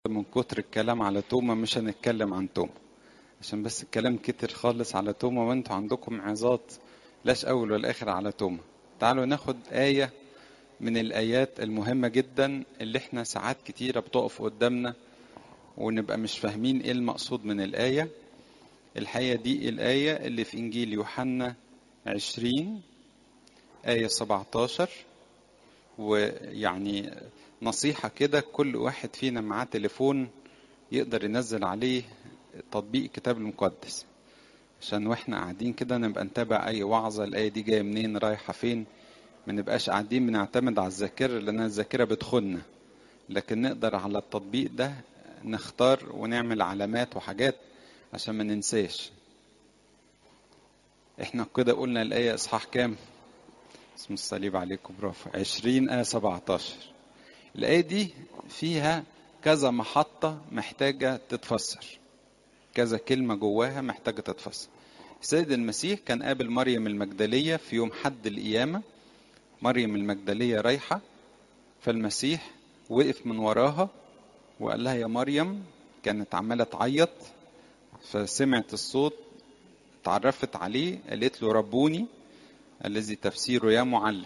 من كتر الكلام على توما مش هنتكلم عن توما عشان بس الكلام كتر خالص على توما وانتوا عندكم عظات لاش اول ولا اخر على توما تعالوا ناخد آية من الآيات المهمة جدا اللي احنا ساعات كتيرة بتقف قدامنا ونبقى مش فاهمين ايه المقصود من الآية الحقيقة دي الآية اللي في إنجيل يوحنا 20 آية 17 ويعني نصيحة كده كل واحد فينا معاه تليفون يقدر ينزل عليه تطبيق الكتاب المقدس عشان واحنا قاعدين كده نبقى نتابع أي وعظة الآية دي جاية منين رايحة فين ما نبقاش قاعدين بنعتمد على الذاكرة لأن الذاكرة بتخنا لكن نقدر على التطبيق ده نختار ونعمل علامات وحاجات عشان ما ننساش احنا كده قلنا الآية إصحاح كام؟ اسم الصليب عليكم برافو 20 آية 17 الآية دي فيها كذا محطة محتاجة تتفسر كذا كلمة جواها محتاجة تتفسر السيد المسيح كان قابل مريم المجدلية في يوم حد القيامة مريم المجدلية رايحة فالمسيح وقف من وراها وقال لها يا مريم كانت عمالة تعيط فسمعت الصوت اتعرفت عليه قالت له ربوني الذي تفسيره يا معلم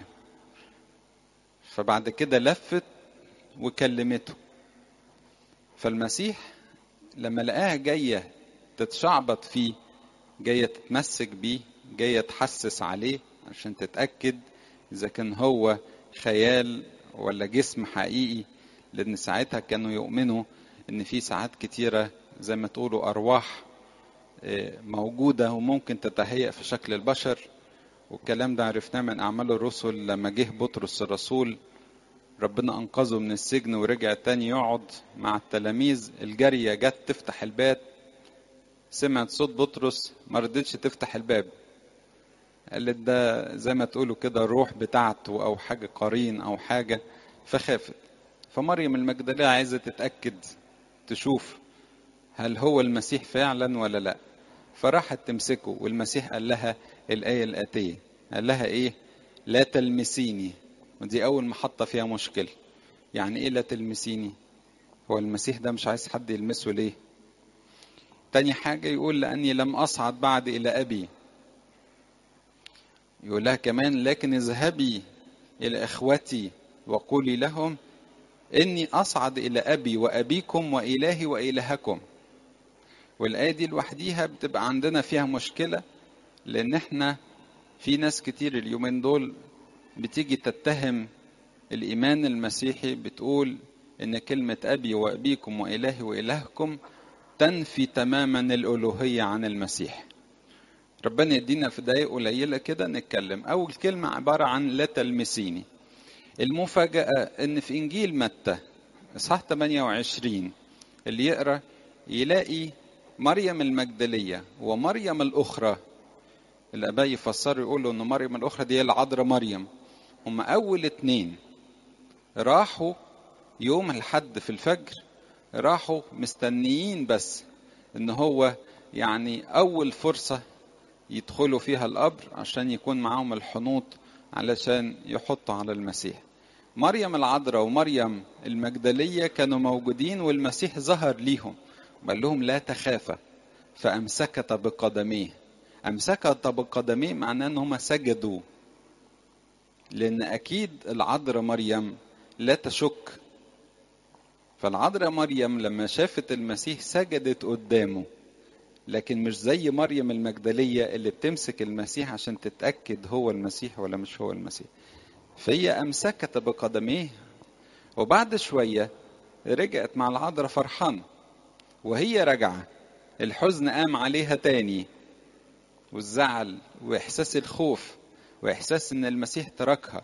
فبعد كده لفت وكلمته فالمسيح لما لقاها جاية تتشعبط فيه جاية تتمسك بيه جاية تحسس عليه عشان تتأكد إذا كان هو خيال ولا جسم حقيقي لأن ساعتها كانوا يؤمنوا إن في ساعات كتيرة زي ما تقولوا أرواح موجودة وممكن تتهيأ في شكل البشر والكلام ده عرفناه من أعمال الرسل لما جه بطرس الرسول ربنا أنقذه من السجن ورجع تاني يقعد مع التلاميذ الجارية جت تفتح الباب سمعت صوت بطرس ما رضتش تفتح الباب قالت ده زي ما تقولوا كده الروح بتاعته أو حاجة قرين أو حاجة فخافت فمريم المجدلية عايزة تتأكد تشوف هل هو المسيح فعلا ولا لا فراحت تمسكه والمسيح قال لها الآية الآتية قال لها إيه لا تلمسيني ودي أول محطة فيها مشكلة يعني إيه لا تلمسيني هو المسيح ده مش عايز حد يلمسه ليه تاني حاجة يقول لأني لم أصعد بعد إلى أبي يقول لها كمان لكن اذهبي إلى إخوتي وقولي لهم إني أصعد إلى أبي وأبيكم وإلهي وإلهكم والآية دي لوحديها بتبقى عندنا فيها مشكلة لأن إحنا في ناس كتير اليومين دول بتيجي تتهم الإيمان المسيحي بتقول إن كلمة أبي وأبيكم وإلهي وإلهكم تنفي تماما الألوهية عن المسيح ربنا يدينا في دقايق قليلة كده نتكلم أول كلمة عبارة عن لا تلمسيني المفاجأة إن في إنجيل متى إصحاح 28 اللي يقرأ يلاقي مريم المجدلية ومريم الأخرى الآباء يفسروا يقولوا إن مريم الأخرى دي العذراء مريم هم أول اتنين راحوا يوم الحد في الفجر راحوا مستنيين بس إن هو يعني أول فرصة يدخلوا فيها القبر عشان يكون معاهم الحنوط علشان يحطوا على المسيح مريم العذراء ومريم المجدلية كانوا موجودين والمسيح ظهر ليهم قال لهم لا تخافا فأمسكت بقدميه أمسكت بقدميه معناه أن هم سجدوا لأن أكيد العذراء مريم لا تشك فالعذراء مريم لما شافت المسيح سجدت قدامه لكن مش زي مريم المجدلية اللي بتمسك المسيح عشان تتأكد هو المسيح ولا مش هو المسيح فهي أمسكت بقدميه وبعد شوية رجعت مع العذراء فرحانة وهي راجعة الحزن قام عليها تاني والزعل وإحساس الخوف وإحساس إن المسيح تركها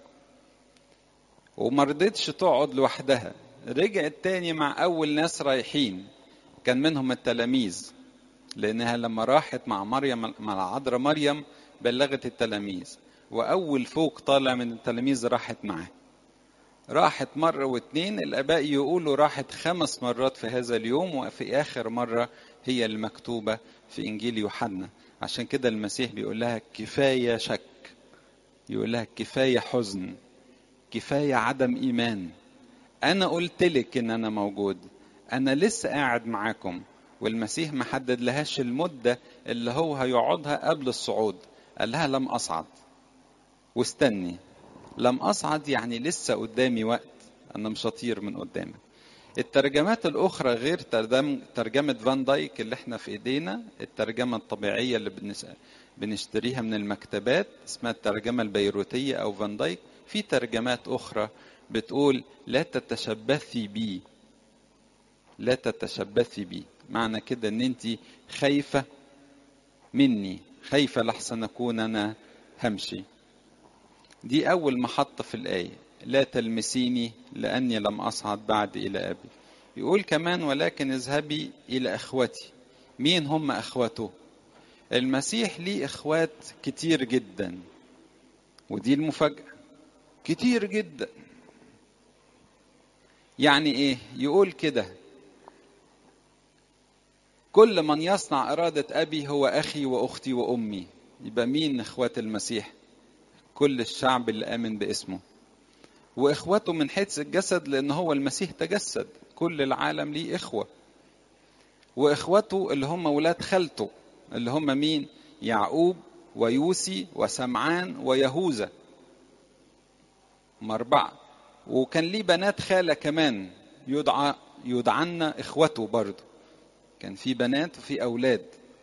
وما رضتش تقعد لوحدها رجعت تاني مع أول ناس رايحين كان منهم التلاميذ لأنها لما راحت مع مريم مع العذراء مريم بلغت التلاميذ وأول فوق طالع من التلاميذ راحت معاه راحت مرة واتنين الآباء يقولوا راحت خمس مرات في هذا اليوم وفي آخر مرة هي المكتوبة في إنجيل يوحنا عشان كده المسيح بيقول لها كفاية شك يقول لها كفاية حزن كفاية عدم إيمان أنا قلت لك إن أنا موجود انا لسه قاعد معاكم والمسيح ما حدد لهاش المدة اللي هو هيقعدها قبل الصعود قال لها لم أصعد واستني لم أصعد يعني لسه قدامي وقت أنا مش هطير من قدامك الترجمات الأخرى غير ترجمة فان دايك اللي احنا في إيدينا الترجمة الطبيعية اللي بنشتريها من المكتبات اسمها الترجمة البيروتية أو فان دايك في ترجمات أخرى بتقول لا تتشبثي بي لا تتشبثي بي معنى كده ان انت خايفة مني خايفة لحسن اكون انا همشي دي اول محطة في الآية لا تلمسيني لاني لم اصعد بعد الى ابي يقول كمان ولكن اذهبي الى اخوتي مين هم اخوته المسيح ليه اخوات كتير جدا ودي المفاجأة كتير جدا يعني ايه يقول كده كل من يصنع إرادة أبي هو أخي وأختي وأمي يبقى مين إخوات المسيح كل الشعب اللي آمن باسمه وإخوته من حيث الجسد لأن هو المسيح تجسد كل العالم ليه إخوة وإخوته اللي هم ولاد خالته اللي هم مين يعقوب ويوسي وسمعان ويهوذا هم أربعة وكان ليه بنات خالة كمان يدعى يدعن إخوته برضه كان في بنات وفي أولاد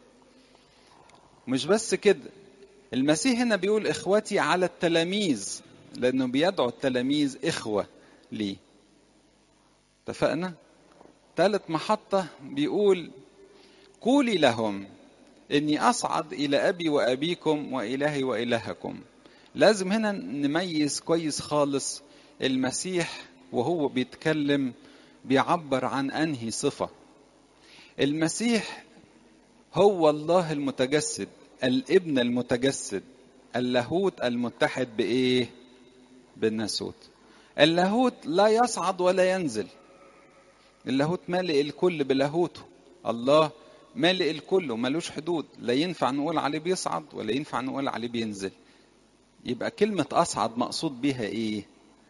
مش بس كده المسيح هنا بيقول إخوتي على التلاميذ لأنه بيدعو التلاميذ إخوة ليه اتفقنا ثالث محطة بيقول قولي لهم إني أصعد إلى أبي وأبيكم وإلهي وإلهكم لازم هنا نميز كويس خالص المسيح وهو بيتكلم بيعبر عن أنهي صفة المسيح هو الله المتجسد الابن المتجسد اللاهوت المتحد بايه بالناسوت اللاهوت لا يصعد ولا ينزل اللاهوت مالئ الكل بلاهوته الله مالئ الكل وملوش حدود لا ينفع نقول عليه بيصعد ولا ينفع نقول عليه بينزل يبقى كلمة أصعد مقصود بها إيه؟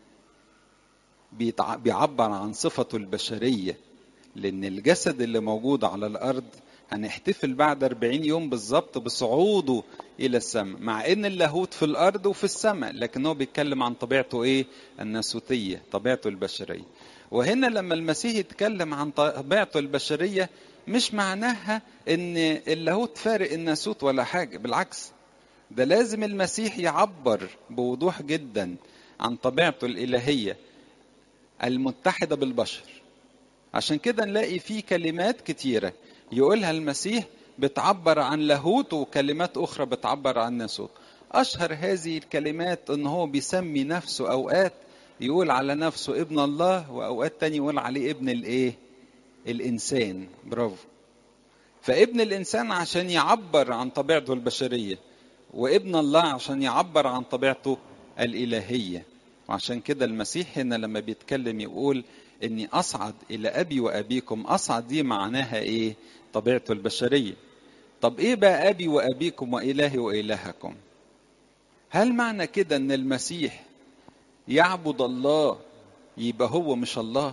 بيعبر عن صفته البشرية لأن الجسد اللي موجود على الأرض هنحتفل بعد 40 يوم بالظبط بصعوده إلى السماء مع إن اللاهوت في الأرض وفي السماء لكن هو بيتكلم عن طبيعته إيه الناسوتية طبيعته البشرية وهنا لما المسيح يتكلم عن طبيعته البشرية مش معناها إن اللاهوت فارق الناسوت ولا حاجة بالعكس ده لازم المسيح يعبر بوضوح جدا عن طبيعته الإلهية المتحدة بالبشر عشان كده نلاقي في كلمات كتيرة يقولها المسيح بتعبر عن لاهوت وكلمات أخرى بتعبر عن ناسوت أشهر هذه الكلمات إن هو بيسمي نفسه أوقات يقول على نفسه ابن الله وأوقات تاني يقول عليه ابن الإيه؟ الإنسان برافو فابن الإنسان عشان يعبر عن طبيعته البشرية وابن الله عشان يعبر عن طبيعته الإلهية وعشان كده المسيح هنا لما بيتكلم يقول اني اصعد الى ابي وابيكم اصعد دي معناها ايه طبيعته البشريه طب ايه بقى ابي وابيكم والهي والهكم هل معنى كده ان المسيح يعبد الله يبقى هو مش الله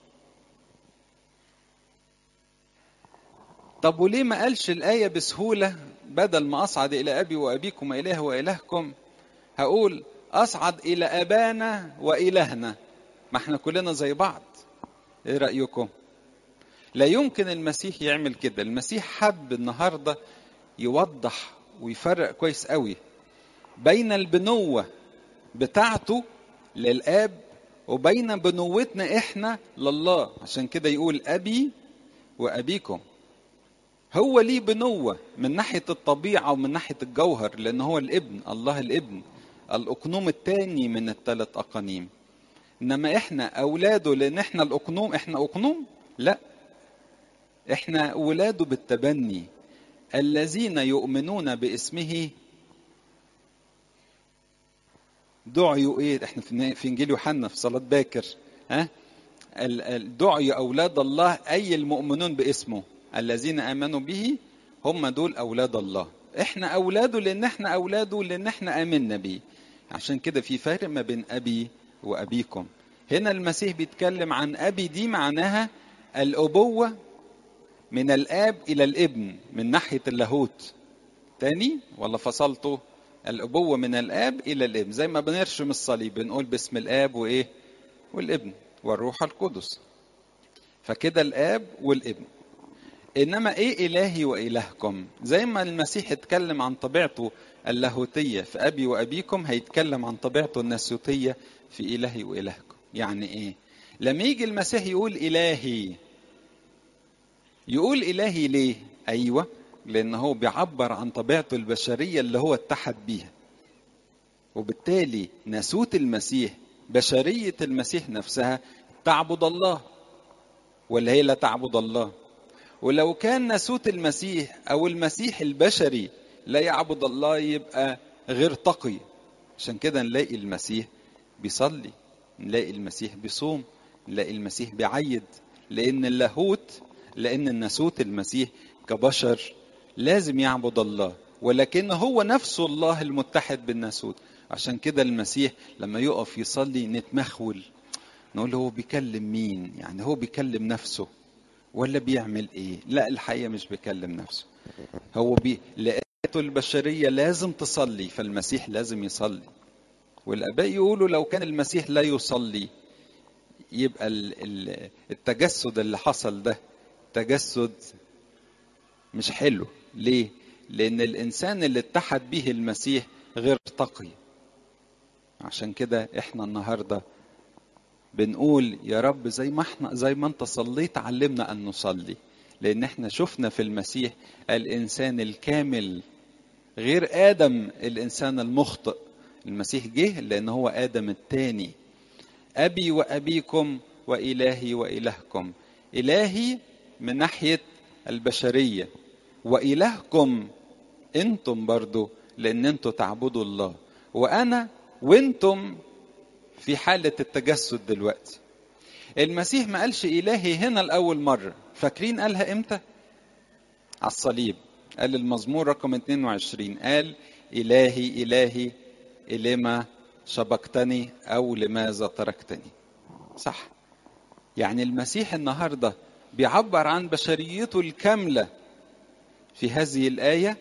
طب وليه ما قالش الآية بسهولة بدل ما أصعد إلى أبي وأبيكم وإله وإلهكم هقول أصعد إلى أبانا وإلهنا ما احنا كلنا زي بعض ايه رأيكم لا يمكن المسيح يعمل كده المسيح حب النهاردة يوضح ويفرق كويس قوي بين البنوة بتاعته للآب وبين بنوتنا احنا لله عشان كده يقول أبي وأبيكم هو ليه بنوة من ناحية الطبيعة ومن ناحية الجوهر لأن هو الابن الله الابن الأقنوم الثاني من الثلاث أقانيم انما احنا اولاده لان احنا الاقنوم احنا اقنوم لا احنا ولاده بالتبني الذين يؤمنون باسمه دعيوا ايه احنا في انجيل يوحنا في صلاه باكر ها دعي اولاد الله اي المؤمنون باسمه الذين امنوا به هم دول اولاد الله احنا اولاده لان احنا اولاده لان احنا امنا بيه عشان كده في فرق ما بين ابي وأبيكم هنا المسيح بيتكلم عن أبي دي معناها الأبوة من الآب إلى الابن من ناحية اللاهوت تاني ولا فصلته الأبوة من الآب إلى الابن زي ما بنرشم الصليب بنقول باسم الآب وإيه والابن والروح القدس فكده الآب والابن إنما إيه إلهي وإلهكم زي ما المسيح اتكلم عن طبيعته اللاهوتية في أبي وأبيكم هيتكلم عن طبيعته الناسوتية في إلهي وإلهكم يعني إيه لما يجي المسيح يقول إلهي يقول إلهي ليه أيوة لأن هو بيعبر عن طبيعته البشرية اللي هو اتحد بيها وبالتالي ناسوت المسيح بشرية المسيح نفسها تعبد الله ولا هي لا تعبد الله ولو كان ناسوت المسيح أو المسيح البشري لا يعبد الله يبقى غير تقي عشان كده نلاقي المسيح بيصلي نلاقي المسيح بيصوم نلاقي المسيح بيعيد لأن اللاهوت لأن الناسوت المسيح كبشر لازم يعبد الله ولكن هو نفسه الله المتحد بالناسوت عشان كده المسيح لما يقف يصلي نتمخول نقول هو بيكلم مين يعني هو بيكلم نفسه ولا بيعمل ايه لا الحقيقه مش بيكلم نفسه هو بي لقيته البشريه لازم تصلي فالمسيح لازم يصلي والاباء يقولوا لو كان المسيح لا يصلي يبقى التجسد اللي حصل ده تجسد مش حلو ليه لان الانسان اللي اتحد به المسيح غير تقي عشان كده احنا النهارده بنقول يا رب زي ما احنا زي ما انت صليت علمنا ان نصلي لان احنا شفنا في المسيح الانسان الكامل غير ادم الانسان المخطئ المسيح جه لان هو ادم الثاني ابي وابيكم والهي والهكم الهي من ناحيه البشريه والهكم انتم برضو لان انتم تعبدوا الله وانا وانتم في حالة التجسد دلوقتي المسيح ما قالش إلهي هنا لأول مرة فاكرين قالها إمتى على الصليب قال المزمور رقم 22 قال إلهي إلهي لما شبكتني أو لماذا تركتني صح يعني المسيح النهاردة بيعبر عن بشريته الكاملة في هذه الآية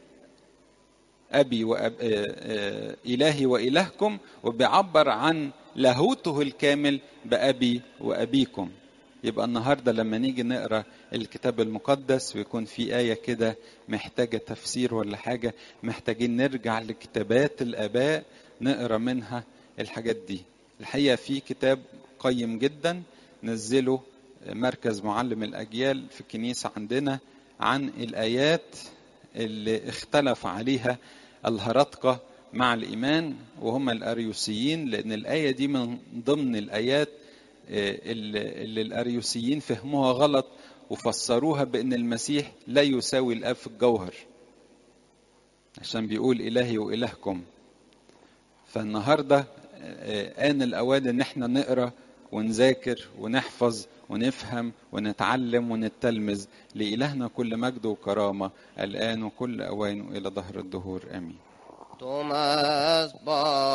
أبي وأب... إلهي وإلهكم وبيعبر عن لاهوته الكامل بأبي وأبيكم يبقى النهاردة لما نيجي نقرأ الكتاب المقدس ويكون في آية كده محتاجة تفسير ولا حاجة محتاجين نرجع لكتابات الآباء نقرأ منها الحاجات دي الحقيقة في كتاب قيم جدا نزله مركز معلم الأجيال في الكنيسة عندنا عن الآيات اللي اختلف عليها الهرطقة مع الإيمان وهم الأريوسيين لأن الآية دي من ضمن الآيات اللي الأريوسيين فهموها غلط وفسروها بأن المسيح لا يساوي الآب في الجوهر عشان بيقول إلهي وإلهكم فالنهاردة آن الأوان إن احنا نقرأ ونذاكر ونحفظ ونفهم ونتعلم ونتلمذ لإلهنا كل مجد وكرامة الآن وكل أوان إلى ظهر الدهور آمين توماس